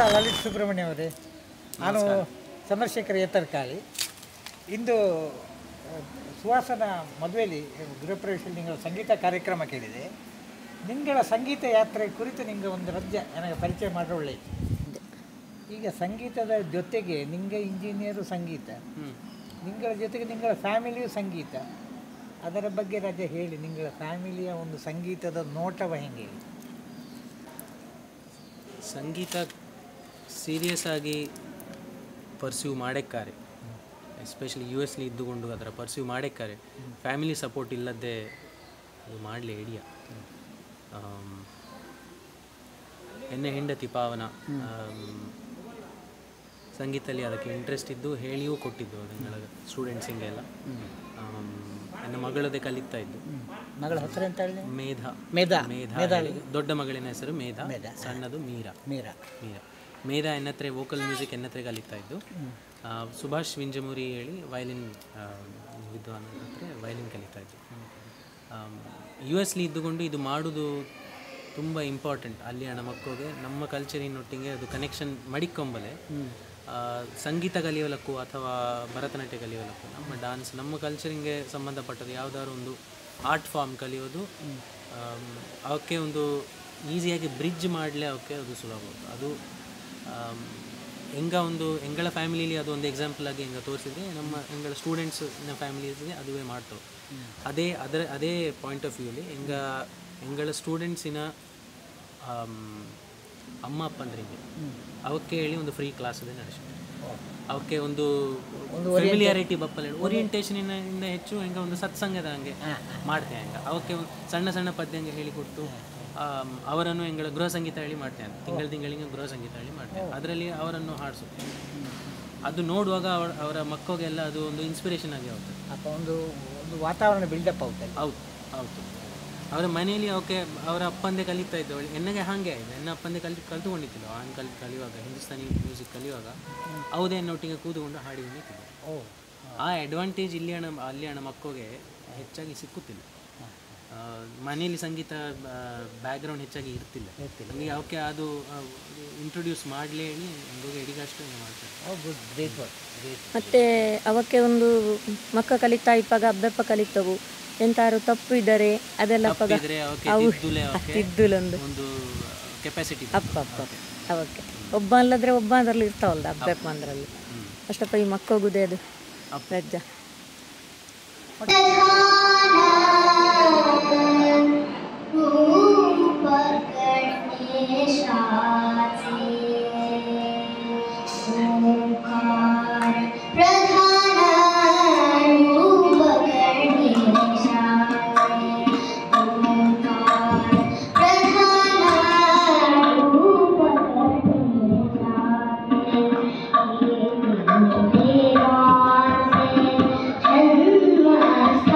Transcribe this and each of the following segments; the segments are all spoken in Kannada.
ಲಲಿತ್ ಸುಬ್ರಹ್ಮಣ್ಯ ಅವರೇ ನಾನು ಚಂದ್ರಶೇಖರ್ ಏತರ್ಕಾಳಿ ಇಂದು ಆ, ಸುಹಾಸನ ಮದುವೆಯಲ್ಲಿ ಗೃಹಪ್ರವೇಶದಲ್ಲಿ ನಿಂಗಳ ಸಂಗೀತ ಕಾರ್ಯಕ್ರಮ ಕೇಳಿದೆ ನಿಂಗಳ ಸಂಗೀತ ಯಾತ್ರೆ ಕುರಿತು ನಿಂಗೆ ಒಂದು ರಜ್ಯ ನನಗೆ ಪರಿಚಯ ಮಾಡಿದ್ರೆ ಒಳ್ಳೆಯದು ಈಗ ಸಂಗೀತದ ಜೊತೆಗೆ ನಿಂಗೆ ಇಂಜಿನಿಯರು ಸಂಗೀತ ನಿಂಗಳ ಜೊತೆಗೆ ನಿಂಗಳ ಫ್ಯಾಮಿಲಿಯು ಸಂಗೀತ ಅದರ ಬಗ್ಗೆ ರಜೆ ಹೇಳಿ ನಿಂಗಳ ಫ್ಯಾಮಿಲಿಯ ಒಂದು ಸಂಗೀತದ ನೋಟವ ಹೆಂಗೆ ಸಂಗೀತ ಸೀರಿಯಸ್ ಆಗಿ ಪರ್ಸ್ಯೂ ಮಾಡಕ್ಕಾರೆ ಎಸ್ಪೆಷಲಿ ಯು ಎಸ್ಲಿ ಇದ್ದುಕೊಂಡು ಅದರ ಪರ್ಸ್ಯೂ ಮಾಡಕ್ಕಾರೆ ಫ್ಯಾಮಿಲಿ ಸಪೋರ್ಟ್ ಇಲ್ಲದೆ ಅದು ಮಾಡಲಿ ಐಡಿಯಾ ಎನ್ನೆ ಹೆಂಡತಿ ಪಾವನ ಆಮ್, ಸಂಗೀತದಲ್ಲಿ ಅದಕ್ಕೆ ಇಂಟ್ರೆಸ್ಟ್ ಇದ್ದು ಹೇಳಿಯೂ ಕೊಟ್ಟಿದ್ದು ಅದನ್ನೆಲ್ಲ ಸ್ಟೂಡೆಂಟ್ಸಿಗೆಲ್ಲ ಆಮ್, ನನ್ನ ಮಗಳದೇ ಕಲಿತಾ ಇದ್ದು ಮಗಳ ಹೆಸರು ಅಂತ ಹೇಳಿ ಮೇಧ ಮೇಧಾ ಮೇಧ ಹೇಳಿ. ದೊಡ್ಡ ಮಗಳಿನ ಹೆಸರು ಮೇಧ ಸಣ್ಣದು ಮೀರಾ ಮೀರಾ ಮೀರಾ ಮೇಧ ಎನ್ನತ್ರ ವೋಕಲ್ ಮ್ಯೂಸಿಕ್ ಎನ್ನತ್ರ ಕಲಿತಾ ಇದ್ದು ಆ, ಸುಭಾಷ್ ವಿಂಜಮುರಿ ಹೇಳಿ ವಯಲಿನ್ ವಿದ್ವಾನ್ ಹತ್ರ ವಯಲಿನ್ ಕಲಿತಾ ಇದ್ದು ಯು ಎಸ್ಲಿ ಇದ್ದುಕೊಂಡು ಇದು ಮಾಡೋದು ತುಂಬ ಇಂಪಾರ್ಟೆಂಟ್ ಅಲ್ಲಿ ಹಣ ಮಕ್ಕಳಿಗೆ ನಮ್ಮ ಕಲ್ಚರಿನೊಟ್ಟಿಗೆ ಅದು ಕನೆಕ್ಷನ್ ಮಡಿಕೊಂಬಲೆ ಆ, ಸಂಗೀತ ಕಲಿಯೋಲಕ್ಕೂ ಅಥವಾ ಭರತನಾಟ್ಯ ಕಲಿಯೋಲಕ್ಕೂ ನಮ್ಮ ಡಾನ್ಸ್ ನಮ್ಮ ಕಲ್ಚರಿಂಗೆ ಸಂಬಂಧಪಟ್ಟದ್ದು ಯಾವುದಾದ್ರು ಒಂದು ಆರ್ಟ್ ಫಾರ್ಮ್ ಕಲಿಯೋದು ಆಮ್, ಅವಕ್ಕೆ ಒಂದು ಈಸಿಯಾಗಿ ಬ್ರಿಡ್ಜ್ ಮಾಡಲೇ ಅವಕ್ಕೆ ಅದು ಸುಲಭ ಅದು ಆಮ್, ಎಂಗ ಒಂದು ಎಂಗಳ ಫ್ಯಾಮಿಲಿಲಿ ಅದು ಒಂದು ಎಕ್ಸಾಂಪಲ್ ಆಗಿ ಹೆಂಗೆ ತೋರಿಸಿದ್ರೆ ನಮ್ಮ ಎಂಗಳ ಸ್ಟೂಡೆಂಟ್ಸ್ ಫ್ಯಾಮಿಲೀಸ್ಗೆ ಅದುವೇ ಮಾಡ್ತವೆ ಅದೇ ಅದರ ಅದೇ ಪಾಯಿಂಟ್ ಆಫ್ ವ್ಯೂಲಿ ಎಂಗ ಎಂಗಳ ಸ್ಟೂಡೆಂಟ್ಸಿನ ಅಮ್ಮ ಅಪ್ಪಂದ್ರಿಗೆ ಅವಕ್ಕೆ ಹೇಳಿ ಒಂದು ಫ್ರೀ ಕ್ಲಾಸ್ ಅದೇ ನಡೆಸಿದ್ರು ಅವಕ್ಕೆ ಒಂದು ಫೆಮಿಲಿಯಾರಿಟಿ ಬಪ್ಪಲ್ ಓರಿಯಂಟೇಷನ್ ಇಂದ ಹೆಚ್ಚು ಹೆಂಗ ಒಂದು ಸತ್ಸಂಗದ ಹಂಗೆ ಮಾಡ್ತೇವೆ ಹಂಗ ಅವಕ್ಕೆ ಒಂದು ಸಣ್ಣ ಸಣ್ಣ ಪದ್ಯಂಗೆ ಹೇಳಿಕೊಟ್ಟು ಆಮ್, ಅವರನ್ನು ಎಂಗಳ ಗೃಹ ಸಂಗೀತ ಹೇಳಿ ಮಾಡ್ತೇನೆ ತಿಂಗಳ ತಿಂಗಳಿಗೆ ಗೃಹ ಸಂಗೀತ ಹೇಳಿ ಮಾಡ್ತೇನೆ ಅದರಲ್ಲಿ ಅವರನ್ನು ಹಾಡಿಸುತ್ತೆ ಅದು ನೋಡುವಾಗ ಅವರ ಅವರ ಮಕ್ಕಳಿಗೆಲ್ಲ ಅದು ಒಂದು ಇನ್ಸ್ಪಿರೇಷನ್ ಆಗಿ ಹೋಗ್ತದೆ ಅಥವಾ ಒಂದು ಒಂದು ವಾತಾವರಣ ಬಿಲ್ಡಪ್ ಆಗುತ್ತೆ ಹೌದು ಹೌದು ಅವರ ಮನೆಯಲ್ಲಿ ಅವಕ್ಕೆ ಅವರ ಅಪ್ಪಂದೇ ಕಲಿತಾ ಇದ್ದವಳು ಎನ್ನಗೆ ಹಾಗೆ ಆಗಿದೆ ಎನ್ನ ಅಪ್ಪಂದೇ ಕಲಿ ಕಲ್ತುಕೊಂಡಿದ್ದಿಲ್ಲ ಅವನು ಕಲಿ ಕಲಿಯುವಾಗ ಹಿಂದೂಸ್ತಾನಿ ಮ್ಯೂಸಿಕ್ ಕಲಿಯುವಾಗ ಅವದೇ ಎನ್ನೊಟ್ಟಿಗೆ ಕೂದುಕೊಂಡು ಹಾಡಿಕೊಂಡಿದ್ದ ಓ ಆ ಅಡ್ವಾಂಟೇಜ್ ಇಲ್ಲಿ ಹಣ ಅಲ್ಲಿ ಹಣ ಮಕ್ಕಳಿಗೆ ಹೆಚ್ಚಾಗಿ ಸಿಕ್ಕುತ್ತಿಲ್ಲ ಆ, ಮನೆಯಲ್ಲಿ ಸಂಗೀತ ಬ್ಯಾಕ್ಗ್ರೌಂಡ್ ಹೆಚ್ಚಾಗಿ ಇರ್ತಿಲ್ಲ ಹಂಗೆ ಅವಕ್ಕೆ ಅದು ಇಂಟ್ರೊಡ್ಯೂಸ್ ಮಾಡಲೇ ಹೇಳಿ ಹಂಗೋಗಿ ಎಡಿಗಷ್ಟು ಮಾಡ್ತಾರೆ oh good great work great ಮತ್ತೆ ಅವಕ್ಕೆ ಒಂದು ಮಕ್ಕ ಕಲಿತಾ ಇಪ್ಪಾಗ ಅಬ್ಬೆಪ್ಪ ಕಲಿತವು ಎಂತಾರು ತಪ್ಪು ಇದ್ದರೆ ಅದೆಲ್ಲ ಪಗ ಇದ್ರೆ ಅವಕ್ಕೆ ಅವು ತಿದ್ದುಲೆ ಅವಕ್ಕೆ ತಿದ್ದುಲೊಂದು ಒಂದು ಕೆಪಾಸಿಟಿ ಅಪ್ಪ ಅಪ್ಪ ಅವಕ್ಕೆ ಒಬ್ಬ ಅಲ್ಲದ್ರೆ ಒಬ್ಬ ಅದರಲ್ಲಿ ಇರ್ತಾವಲ್ಲ ಅಬ್ಬೆಪ್ಪ ಅಂದ್ರಲ್ಲಿ ಅಷ್ಟಪ್ಪ ಈ ಮಕ್ಕೋಗುದೇ ಅದು ರಜ್ಜ Jnana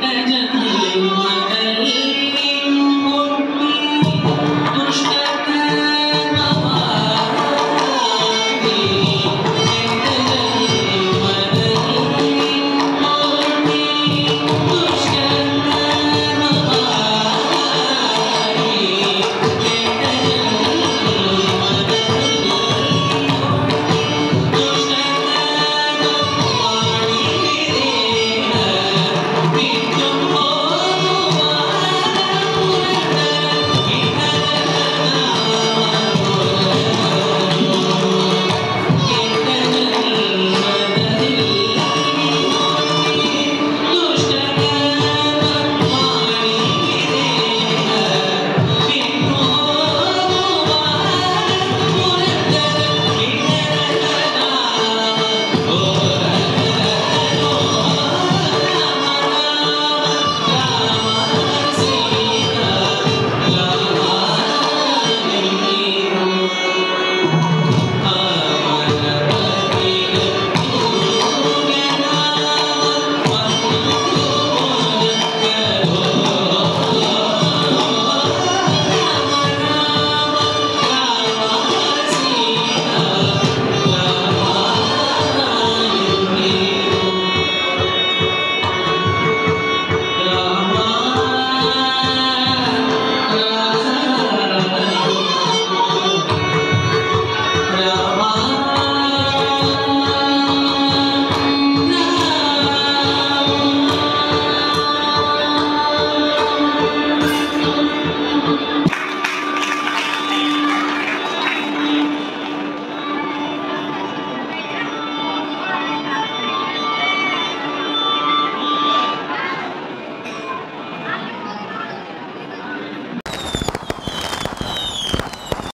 ಜೊತೆಲಿ